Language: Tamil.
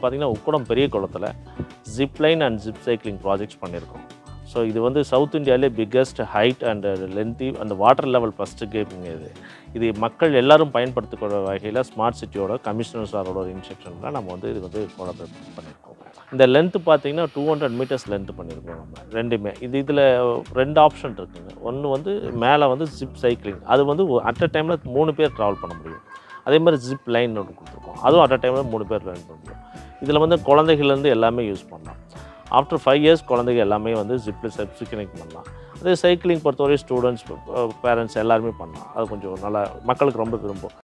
பார்த்தீங்கன்னா உக்கடம் பெரிய குளத்தில் zip line and zip cycling projects பண்ணியிருக்கோம் ஸோ இது வந்து சவுத் இந்தியாவிலே பிக்கஸ்ட் ஹைட் அண்ட் லென்த்தி அந்த வாட்டர் லெவல் ஃபஸ்ட்டு கேமிங் இது இது மக்கள் எல்லாரும் பயன்படுத்திக்கிற வகையில் ஸ்மார்ட் சிட்டியோட கமிஷனர் சாரோட ஒரு இன்ஸ்ட்ரக்ஷனில் நம்ம வந்து இது வந்து கோலாபரேட் பண்ணியிருக்கோம் இந்த லென்த்து பார்த்தீங்கன்னா டூ ஹண்ட்ரட் மீட்டர்ஸ் லென்த்து பண்ணியிருக்கோம் நம்ம ரெண்டுமே இது இதில் ரெண்டு ஆப்ஷன் இருக்குங்க ஒன்று வந்து மேலே வந்து ஜிப் சைக்கிளிங் அது வந்து அட் அ டைமில் மூணு பேர் ட்ராவல் பண்ண முடியும் அதே மாதிரி ஜிப் லைன் ஒன்று கொடுத்துருக்கோம் அதுவும் அட் அ டைமில் மூணு பேர் லைன் பண்ண முடியும் இதில் வந்து குழந்தைகள்லேருந்து எல்லாமே யூஸ் பண்ணலாம் ஆஃப்டர் ஃபைவ் இயர்ஸ் குழந்தைங்க எல்லாமே வந்து ஜிப்பில் சைக்கிளிங் பண்ணலாம் அதே சைக்கிளிங் பொறுத்தவரை ஸ்டூடெண்ட்ஸ் பேரண்ட்ஸ் எல்லாருமே பண்ணலாம் அது கொஞ்சம் நல்லா மக்களுக்கு ரொம்ப விரும்பும்